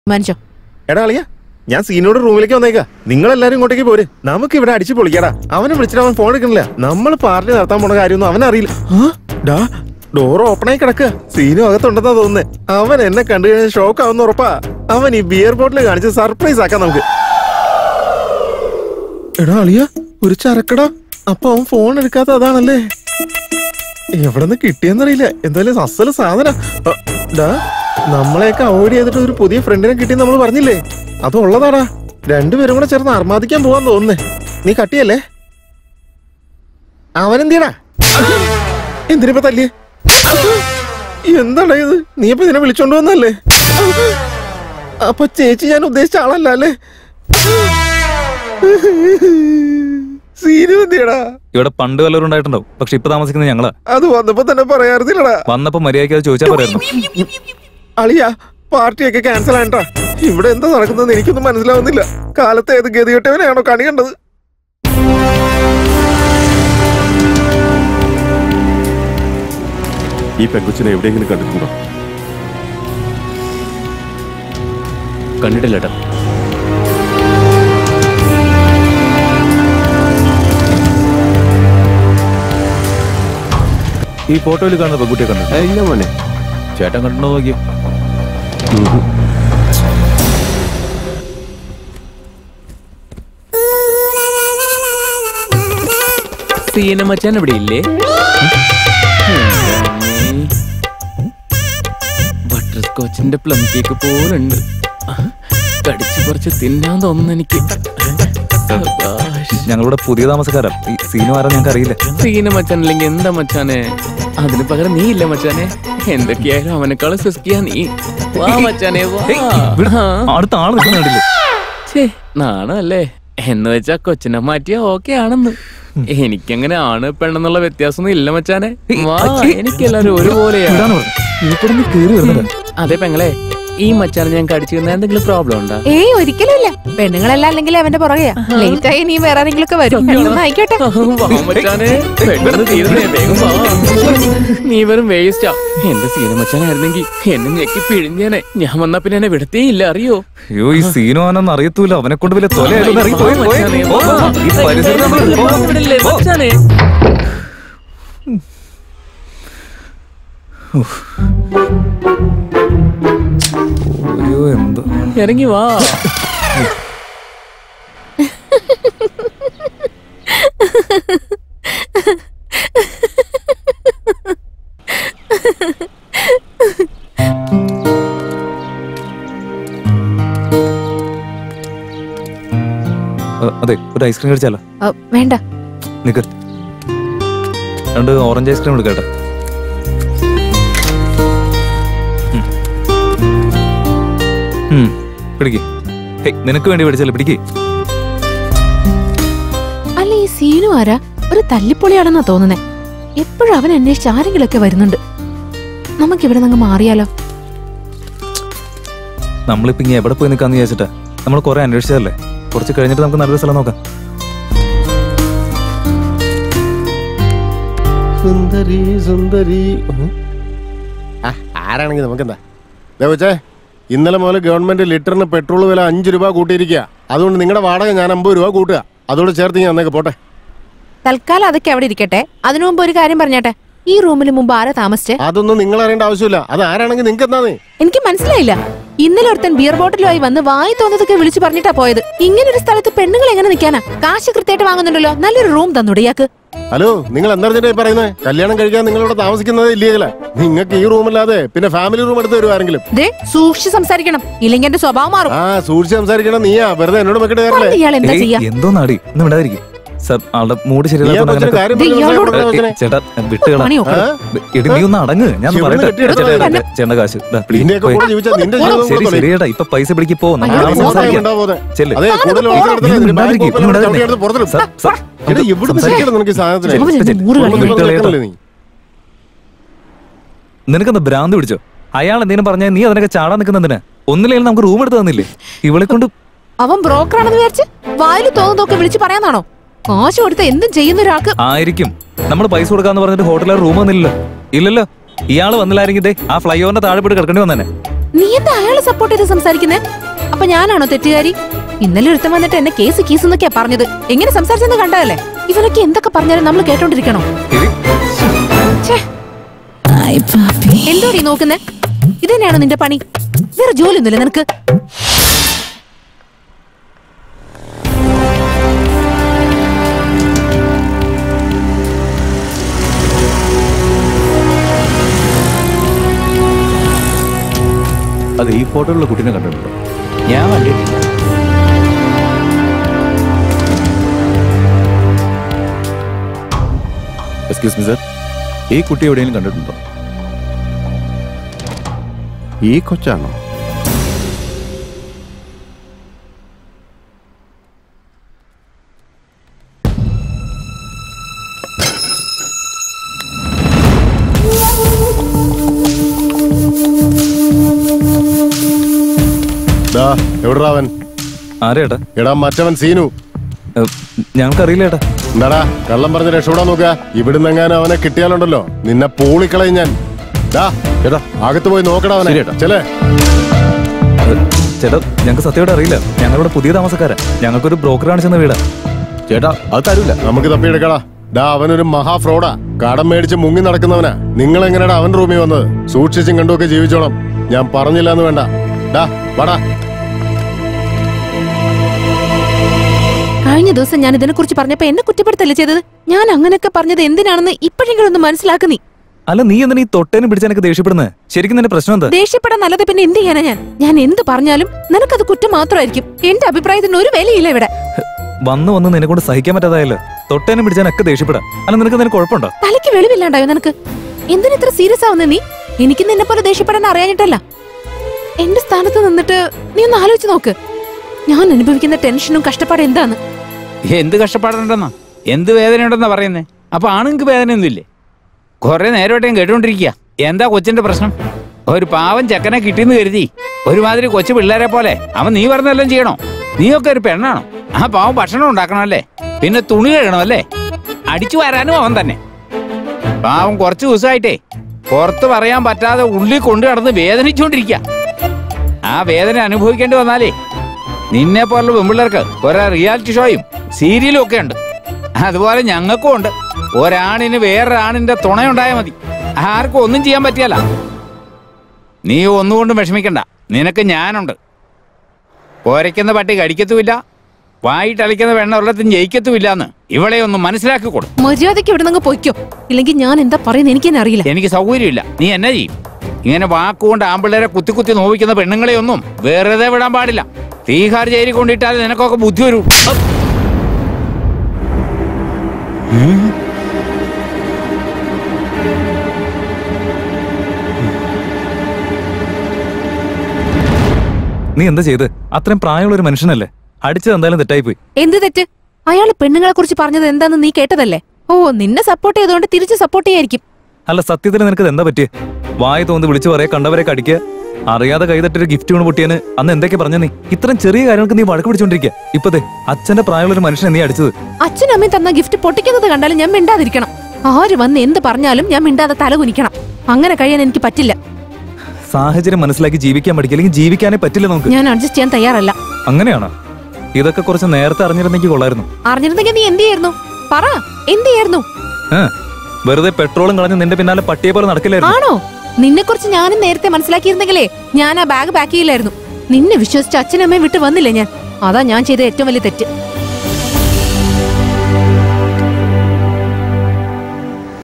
തീരുമാനിച്ചോ എടാ അളിയ ഞാൻ സീനോട് റൂമിലേക്ക് വന്നേക്കാ നിങ്ങൾ എല്ലാരും ഇങ്ങോട്ടേക്ക് പോര് നമുക്ക് ഇവിടെ അടിച്ചു പൊളിക്കടാ അവനെ വിളിച്ചിട്ട് അവൻ ഫോൺ എടുക്കണില്ല നമ്മൾ പാർട്ടി നടത്താൻ പോണ കാര്യമൊന്നും അവനറിയില്ല ആ, ഡാ ഡോർ ഓപ്പണായി കിടക്കുക സീനും അകത്തുണ്ടെന്നാ തോന്നുന്നേ അവൻ എന്നെ കണ്ടു കഴിഞ്ഞാൽ ഷോക്ക് ആവുന്ന ഉറപ്പാ അവൻ ഈ ബിയർ ബോട്ടിൽ കാണിച്ച് സർപ്രൈസ് ആക്കാം നമുക്ക് എടാ അളിയ ഒരു ചരക്കടാ അപ്പൊ അവൻ ഫോൺ എടുക്കാത്ത അതാണല്ലേ എവിടെ നിന്ന് കിട്ടിയെന്നറിയില്ല എന്തായാലും അസല് സാധന അ, ഡാ നമ്മളെയൊക്കെ അവോയ്ഡ് ചെയ്തിട്ട് ഒരു പുതിയ ഫ്രണ്ടിനെ കിട്ടിയെന്ന് നമ്മൾ പറഞ്ഞില്ലേ അത് ഉള്ളതാടാ രണ്ടുപേരും കൂടെ ചേർന്ന് അർമാദിക്കാൻ പോവാൻ തോന്നുന്നേ നീ കട്ടിയല്ലേ അവനെന്തിയടാ എന്തിനിപ്പോ തല്ലിയേ എന്താടാ ഇത് നീ ഇപ്പൊ ഇതിനെ വിളിച്ചോണ്ട് വന്നല്ലേ അപ്പൊ ചേച്ചി ഞാൻ ഉദ്ദേശിച്ച ആളല്ല അല്ലേ സീനു എന്തിയടാ ഇവിടെ പണ്ട് വല്ലവരും ഉണ്ടായിട്ടുണ്ടാവും പക്ഷെ ഇപ്പൊ താമസിക്കുന്നത് ഞങ്ങളാ അത് വന്നപ്പോ തന്നെ പറയാറുന്നില്ലടാ വന്നപ്പോ മര്യാദയ്ക്ക് അത് ചോദിച്ചാൽ പറയായിരുന്നു അളിയ പാർട്ടിയൊക്കെ ക്യാൻസൽ ആണ്ടാ ഇവിടെ എന്താ നടക്കുന്നതെന്ന് എനിക്കൊന്നും മനസ്സിലാവുന്നില്ല കാലത്തെ ഏത് ഗതികെട്ടവനെയാണോ കണി കണ്ടത് ഈ പെങ്കുച്ചിനെ എവിടെയെങ്കിലും കണ്ടിട്ടുണ്ടോ കണ്ടിട്ടില്ല ഏട്ടാ ഈ ഫോട്ടോയിൽ കാണുന്ന പെൺകുട്ടിയെ കണ്ടു ഏ, ഇല്ല മോനെ ചേട്ടൻ കണ്ടോ നോക്കിയോ സീന മച്ചാൻ ഇവിടെ ഇല്ലേ ബട്ടർ സ്കോച്ചിന്റെ പ്ലം കേക്ക് പോലുണ്ട് കടിച്ചു കുറച്ച് തിന്നാൻ തോന്നുന്നു എനിക്ക് ഞങ്ങളുടെ പുതിയ താമസക്കാരാ ഈ സീനു ആരാ ഞങ്ങൾക്ക് അറിയില്ല സീന മച്ചാൻ അല്ലെങ്കിൽ എന്താ മച്ചാനെ അതിന് പകരം നീ ഇല്ല മച്ചാനെ എന്തൊക്കെയായാലും അവനെക്കാളും സിസ്കിയാ നീ വാ മച്ചാനെ വാ ആ. അടുത്ത ആള് നിൽക്കുന്നുണ്ടല്ലേ ഛേ നാണല്ലേ എന്ന് വെച്ചാ കൊച്ചിനെ മാറ്റിയ ഓക്കെ ആണെന്ന് എനിക്കങ്ങനെ ആണ് പെണ്ണെന്നുള്ള വ്യത്യാസമൊന്നും ഇല്ല മച്ചാനെ വാ എനിക്കെല്ലാരും ഒരുപോലെയാണ് ഇവിടുന്ന് കേറി വരുന്നത് അതെ പെങ്ങളെ ഈ മച്ചാനെ ഞാൻ കടിച്ചു തന്ന എന്തെങ്കിലും പ്രോബ്ലം ഉണ്ടോ ഏയ് ഒരിക്കലും ഇല്ല പെണ്ണുങ്ങളെല്ലാം അല്ലെങ്കിൽ അവന്റെ പുറകെയാ ലേറ്റ് ആയി നീ വേറെ ആരെങ്കിലും ഒക്കെ വരും പെട്ടെന്ന് ആയിക്കോട്ടെ വാ മച്ചാനെ പെട്ടെന്ന് തീരുന്നേ വേഗം വാ നീ വെറും വേസ്റ്റാ എന്റെ സീന മച്ചാനായിരുന്നെങ്കിൽ എന്നെ ഞെക്കി പിഴിഞ്ഞേനെ ഞാൻ വന്നാ പിന്നെ എന്നെ വിടത്തേ ഇല്ല അറിയോ അയ്യോ ഈ സീനു ആണെന്ന് അറിയത്തൂല അവനെ കൊണ്ട് വലിയ തൊലയായിരുന്നു ഇറങ്ങി പോയി, പോയി. മച്ചാനെ, പോ, പോ, പോ. ഈ പരിസരത്ത് നമ്മള് പോ, പോ. വിടില്ലേ, മച്ചാനെ? അയ്യോ എന്തോ ഇറങ്ങി വാ അ, അതെ ഒരു ഐസ്ക്രീം കഴിച്ചാലോ ആ, വേണ്ട നിക്ക് രണ്ട് ഓറഞ്ച് ഐസ്ക്രീം എടുക്കട്ടെ ഉം. ഉം, പിടിക്ക് ഹേയ് നിനക്ക് വേണ്ടി പിടിച്ചല്ലേ പിടിക്ക് അല്ല ഈ സീനു ആരാ ഒരു തല്ലിപ്പൊളിയാണെന്നാ തോന്നുന്നേ എപ്പോഴും അവൻ അന്വേഷിച്ച് ആരെങ്കിലും ഒക്കെ വരുന്നുണ്ട് നമുക്ക് ഇവിടെ നിന്ന് മാറിയാലോ നമ്മളിപ്പോ ഇങ്ങനെ എവിടെ പോയി നിൽക്കാന്ന് വിചാരിച്ചിട്ടാ നമ്മൾ കുറെ അന്വേഷിച്ചതല്ലേ കുറച്ച് കഴിഞ്ഞിട്ട് നമുക്ക് നല്ലൊരു സ്ഥലം നോക്കാം സുന്ദരി സുന്ദരി ആരാണെങ്കിൽ നമുക്കെന്താ ദേവച്ചേ ഇന്നലെ മുതൽ ഗവൺമെന്റ് ലിറ്ററിന് പെട്രോൾ വില അഞ്ച് രൂപ കൂട്ടിയിരിക്കുക അതുകൊണ്ട് നിങ്ങളുടെ വാടക ഞാൻ അമ്പത് രൂപ കൂട്ടുക അതോട് ചേർത്ത് ഞാൻ അന്നേക്ക് പോട്ടെ തൽക്കാലം അതൊക്കെ അവിടെ ഇരിക്കട്ടെ അതിനു മുമ്പ് ഒരു കാര്യം പറഞ്ഞാട്ടെ ഈ റൂമിൽ മുമ്പ് ആരാ താമസിച്ചേ അതൊന്നും നിങ്ങൾ അറിയേണ്ട ആവശ്യമില്ല അത് ആരാണെങ്കിൽ നിങ്ങൾക്ക് എന്താന്നേ എനിക്ക് മനസ്സിലായില്ല ഇന്നലെ ഒരുത്തൻ ബിയർ ബോട്ടിലുമായി വന്ന് വായി തോന്നതൊക്കെ വിളിച്ചു പറഞ്ഞിട്ടാ പോയത് ഇങ്ങനെ ഒരു സ്ഥലത്ത് പെണ്ണുങ്ങൾ എങ്ങനെ നിൽക്കാനാ കാശ് കൃത്യമായിട്ട് വാങ്ങുന്നുണ്ടല്ലോ നല്ലൊരു റൂം തന്നൂടെ ഇയാൾക്ക് ഹലോ നിങ്ങൾ എന്താ പറയുന്നത് കല്യാണം കഴിക്കാൻ നിങ്ങൾ ഇവിടെ താമസിക്കുന്നത് ഇല്ലീഗല നിങ്ങൾക്ക് ഈ റൂമല്ലാതെ പിന്നെ ഫാമിലി റൂം എടുത്ത് തരും ആരെങ്കിലും ദേ സൂക്ഷിച്ച് സംസാരിക്കണം ഇല്ലെങ്കിൽ എന്റെ സ്വഭാവം മാറും ആ സൂക്ഷിച്ച് സംസാരിക്കണം നീയാ വെറുതെ എന്നോട് വെക്കിട്ട് കയറല്ലേ പറഞ്ഞ് ഇയാൾ എന്താ ഏയ്, ചെയ്യാ എന്തോ നാടി ഒന്നും വിടാതിരിക്കും സർ ആളുടെ മൂഡ് നീയാ ശരിയല്ലാത്തോണ്ട് കൊച്ചിന് അങ്ങനെ കാര്യം ദേ, പറഞ്ഞ് ഇയാളോട് മനസ്സിലാക്കണം കൊച്ചിനെ. ചേട്ടാ വിട്ടുകളാ പണി നോക്കണം. എടി നീ ഒന്ന് അടങ്ങ് ഞാൻ ശിവനെ പറയട്ടെ കെട്ടിയെടുത്ത് ചേട്ടാ, തന്നെ. ചേട്ടന്റെ കാശ് ദാ, please, നിന്നെയൊക്കെ പോയി. കൂടെ ജീവിച്ചാ നിന്റെ ജീവിതം ശരി കൂടെ ശരി ചേട്ടാ ഇപ്പൊ പൈസ പിടിക്ക് പോ നമുക്ക് അയാൾ നാളെ പോകാൻ സംസാരിക്കാം ഉണ്ടാവോ അതെ. ചെല്ല്. അതെ കൂടുതൽ പോകാൻ ഓഫീസിൽ എടുത്തില്ല, നീ ഇതിന് ബാങ്ക് മിണ്ടാതിരിക്ക്, പോകാൻ മിണ്ടാതിരിക്ക്. ചവിട്ടി എടുത്ത് പുറത്തിടും. സർ, സർ, എടാ, എവിടെ നിൽക്കണം നിനക്ക് ഈ സാധനത്തിന്? അവൻ എന്നെ നൂറ് ഒന്ന് കളി വിട്ട് കളയട്ടോ. കളയല്ലേ നീ? നിനക്കെന്താ ഭ്രാന്ത് പിടിച്ചോ അയാൾ എന്തെങ്കിലും പറഞ്ഞാൽ നീ അതിനൊക്കെ ചാടാൻ നിൽക്കുന്നതിന് ഒന്നില്ലെങ്കിൽ നമുക്ക് റൂം എടുത്ത് തന്നില്ലേ ഇവളെ കൊണ്ട് അവൻ ബ്രോക്കർ ആണെന്ന് വിചാരിച്ച് വായിൽ തോന്നുന്നതൊക്കെ വിളിച്ചു പറയാന്നാണോ കാശ് കൊടുത്ത എന്തും ചെയ്യുന്ന ഒരാൾക്ക് ആയിരിക്കും നമ്മൾ പൈസ കൊടുക്കാന്ന് പറഞ്ഞിട്ട് ഹോട്ടലിൽ റൂം വന്നില്ലല്ലോ ഇല്ലല്ലോ ഇയാള് വന്നില്ലായിരുന്നെങ്കിൽ ദേ ആ ഫ്ലൈ ഓവറിന്റെ താഴെ പോയിട്ട് കിടക്കേണ്ടി വന്നെ നീ എന്താ അയാളെ സപ്പോർട്ട് ചെയ്ത് സംസാരിക്കുന്നേ അപ്പൊ ഞാനാണോ തെറ്റുകാരി ഇന്നലെ ഒരുത്തം വന്നിട്ട് എന്നെ കേസ് കേസ് എന്നൊക്കെയാ പറഞ്ഞത് എങ്ങനെ സംസാരിച്ചെന്ന് കണ്ടതല്ലേ ഇവനൊക്കെ എന്തൊക്കെ പറഞ്ഞാലും നമ്മൾ കേട്ടോണ്ടിരിക്കണോ എടി, ഛേ, എന്തോടി നോക്കുന്നേ ഇത് തന്നെയാണോ നിന്റെ പണി വേറെ ജോലിയൊന്നുമില്ല നിനക്ക് അത് ഈ ഫോട്ടോയിലുള്ള കുട്ടീനെ കണ്ടിട്ടുണ്ടോ ഞാൻ കണ്ടിട്ടില്ല എക്സ്ക്യൂസ് മി സർ ഈ കുട്ടി എവിടെയെങ്കിലും കണ്ടിട്ടുണ്ടോ ഈ കൊച്ചാണോ ദാ, എവിടെടാ അവൻ ആരേട്ടാ എടാ മറ്റവൻ സീനു ഏ, ഞങ്ങൾക്കറിയില്ല ഏട്ടാ എന്താടാ കള്ളം പറഞ്ഞ് രക്ഷപ്പെടാൻ നോക്കുക ഇവിടുന്ന് എങ്ങാനും അവനെ കിട്ടിയാലുണ്ടല്ലോ നിന്നെ പൂളിക്കളയും ഞാൻ ഡാ ചേട്ടാ അകത്ത് പോയി നോക്കടാ അവനെ ശരി ഏട്ടാ. ചെലേ ഏ, ചേട്ടാ ഞങ്ങൾക്ക് സത്യമായിട്ട് അറിയില്ല ഞങ്ങളിവിടെ പുതിയ താമസക്കാരാ ഞങ്ങൾക്കൊരു ബ്രോക്കർ കാണിച്ചെന്ന വീടാ ചേട്ടാ അത് തരൂല നമുക്ക് തപ്പിയെടുക്കടാ ഡാ അവനൊരു മഹാ ഫ്രോഡാ കടം മേടിച്ച് മുങ്ങി നടക്കുന്നവനാ നിങ്ങൾ എങ്ങനെയാടാ അവൻ റൂമിൽ വന്നത് സൂക്ഷിച്ചും കണ്ടുമൊക്കെ ജീവിച്ചോണം ഞാൻ പറഞ്ഞില്ല എന്ന് വേണ്ട ഡാ വാടാ കഴിഞ്ഞ ദിവസം ഞാൻ ഇതിനെ കുറിച്ച് പറഞ്ഞപ്പോ എന്നെ കുറ്റപ്പെടുത്തല്ലേ ചെയ്തത് ഞാൻ അങ്ങനെയൊക്കെ പറഞ്ഞത് എന്തിനാണെന്ന് ഇപ്പോഴെങ്കിലും ഒന്ന് മനസ്സിലാക്കുന്നീ അല്ല നീ എന്തിനാ ഈ തൊട്ടേനും പിടിച്ചെനക്ക് ദേഷ്യപ്പെടുന്നത് ശരിക്കും നിന്റെ പ്രശ്നം എന്താ ദേഷ്യപ്പെടാൻ നല്ലത് പിന്നെ എന്ത് ചെയ്യാനാ ഞാൻ ഞാൻ എന്ത് പറഞ്ഞാലും നിനക്കത് കുറ്റം മാത്രമായിരിക്കും എന്റെ അഭിപ്രായത്തിന് ഒരു വിലയില്ല ഇവിടെ വന്ന് വന്ന് നിന്നെ കൊണ്ട് സഹിക്കാൻ പറ്റാതായല്ലോ തൊട്ടേനും പിടിച്ചാനൊക്കെ ദേഷ്യപ്പെടാം അല്ല നിനക്ക് നിനക്ക് കുഴപ്പമുണ്ടോ തലയ്ക്ക് വെളിവില്ലാണ്ടായോ നിനക്ക് എന്തിനാ ഇത്ര സീരിയസ് ആവുന്ന നീ എനിക്ക് നിന്നെ പോലെ ദേഷ്യപ്പെടാൻ അറിയാഞ്ഞിട്ടല്ല എന്റെ സ്ഥാനത്ത് നിന്നിട്ട് നീ ഒന്ന് ആലോചിച്ച് നോക്ക് ഞാൻ അനുഭവിക്കുന്ന ടെൻഷനും കഷ്ടപ്പാടും എന്താന്ന് എന്ത് കഷ്ടപ്പാടുണ്ടെന്നാ എന്ത് വേദനയുണ്ടെന്നാ പറയുന്നേ അപ്പൊ ആണുങ്ങൾക്ക് വേദനയൊന്നുമില്ലേ കുറെ നേരമായിട്ടും കേട്ടുകൊണ്ടിരിക്കുക എന്താ കൊച്ചിന്റെ പ്രശ്നം ഒരു പാവം ചെക്കനെ കിട്ടിയെന്ന് കരുതി ഒരുമാതിരി കൊച്ചു പിള്ളേരെ പോലെ അവൻ നീ പറഞ്ഞെല്ലാം ചെയ്യണോ നീയൊക്കെ ഒരു പെണ്ണാണോ ആ പാവം ഭക്ഷണം ഉണ്ടാക്കണമല്ലേ പിന്നെ തുണി കഴുകണമല്ലേ അടിച്ചു വരാനും അവൻ തന്നെ പാവം കുറച്ച് ദിവസമായിട്ടേ പുറത്ത് പറയാൻ പറ്റാതെ ഉള്ളിൽ കൊണ്ടു നടന്ന് വേദനിച്ചുകൊണ്ടിരിക്കുക ആ വേദന അനുഭവിക്കേണ്ടി വന്നാലേ നിന്നെ പോലുള്ള പെമ്പിള്ളേർക്ക് കുറെ റിയാലിറ്റി ഷോയും സീരിയലും ഒക്കെ ഉണ്ട് അതുപോലെ ഞങ്ങൾക്കും ഉണ്ട് ഒരാണിന് വേറൊരാണിന്റെ തുണയുണ്ടായാൽ മതി ആർക്കും ഒന്നും ചെയ്യാൻ പറ്റിയല്ല നീ ഒന്നുകൊണ്ടും വിഷമിക്കണ്ട നിനക്ക് ഞാനുണ്ട് പോരയ്ക്കുന്ന പട്ടി കടിക്കത്തുമില്ല വായിട്ടളിക്കുന്ന വെണ്ണ ഉള്ളത്തും ജയിക്കത്തുമില്ല എന്ന് ഇവളെ ഒന്ന് മനസ്സിലാക്കി കൊടു മര്യാദയ്ക്ക് ഇവിടെ നിന്ന് പൊയ്ക്കോ ഇല്ലെങ്കിൽ ഞാൻ എന്താ പറയുന്നത് എനിക്ക് തന്നെ അറിയില്ല എനിക്ക് സൗകര്യമില്ല നീ എന്നാ ചെയ്യും ഇങ്ങനെ വാക്കുകൊണ്ട് ആമ്പിള്ളേരെ കുത്തി കുത്തി നോവിക്കുന്ന പെണ്ണുങ്ങളെ ഒന്നും വെറുതെ വിടാൻ പാടില്ല തീഹാർ ജയിലിൽ കൊണ്ടിട്ടാൽ നിനക്കൊക്കെ ബുദ്ധി വരൂ നീ എന്താ ചെയ്ത് അത്രയും പ്രായമുള്ള ഒരു മനുഷ്യനല്ലേ അടിച്ചത് എന്തായാലും തെറ്റായിപ്പോയി എന്ത് തെറ്റ് അയാൾ പെണ്ണുങ്ങളെ കുറിച്ച് പറഞ്ഞത് എന്താന്ന് നീ കേട്ടതല്ലേ ഓ നിന്നെ സപ്പോർട്ട് ചെയ്തുകൊണ്ട് തിരിച്ച് സപ്പോർട്ട് ചെയ്യായിരിക്കും അല്ല സത്യത്തിൽ നിനക്ക് എന്താ പറ്റിയേ വായ തോന്നി വിളിച്ചു പറയാ കണ്ടവരെ കടിക്കുക അറിയാതെ കൈതട്ടൊരു ഗിഫ്റ്റ് കൊണ്ട് പൊട്ടിയന് അന്ന് എന്തൊക്കെ പറഞ്ഞ നീ ഇത്രയും ചെറിയ കാര്യങ്ങൾക്ക് നീ വഴക്ക് പിടിച്ചോണ്ടിരിക്കുക ഇപ്പതേ അച്ഛന്റെ പ്രായമുള്ള ഒരു മനുഷ്യനെ നീ അടിച്ചത് അച്ഛനും അമ്മയും തന്ന ഗിഫ്റ്റ് പൊട്ടിക്കുന്നത് കണ്ടാലും ഞാൻ മിണ്ടാതിരിക്കണം ആര് വന്ന് എന്ത് പറഞ്ഞാലും ഞാൻ മിണ്ടാതെ തല കുനിക്കണം അങ്ങനെ കഴിയാൻ എനിക്ക് പറ്റില്ല സാഹചര്യം മനസ്സിലാക്കി ജീവിക്കാൻ പഠിക്കുക അല്ലെങ്കിൽ ജീവിക്കാനേ പറ്റില്ല നമുക്ക് ഞാൻ അഡ്ജസ്റ്റ് ചെയ്യാൻ തയ്യാറല്ല അങ്ങനെയാണോ ഇതൊക്കെ കുറച്ച് നേരത്തെ അറിഞ്ഞിരുന്നെങ്കിൽ കൊള്ളായിരുന്നു അറിഞ്ഞിരുന്നെങ്കിൽ നീ എന്ത് ചെയ്യായിരുന്നു പറ എന്ത് ചെയ്യായിരുന്നു ഏ വെറുതെ പെട്രോളും കളഞ്ഞ് നിന്റെ പിന്നാലെ പട്ടിയെ പോലെ നടക്കില്ലായിരുന്നു ആണോ നിന്നെ കുറിച്ച് ഞാനും നേരത്തെ മനസ്സിലാക്കിയിരുന്നെങ്കിലേ ഞാൻ ആ ബാഗ് പാക്ക് ചെയ്യില്ലായിരുന്നു നിന്നെ വിശ്വസിച്ച് അച്ഛനും അമ്മയും വിട്ട് വന്നില്ലേ ഞാൻ അതാ ഞാൻ ചെയ്ത ഏറ്റവും വലിയ തെറ്റ്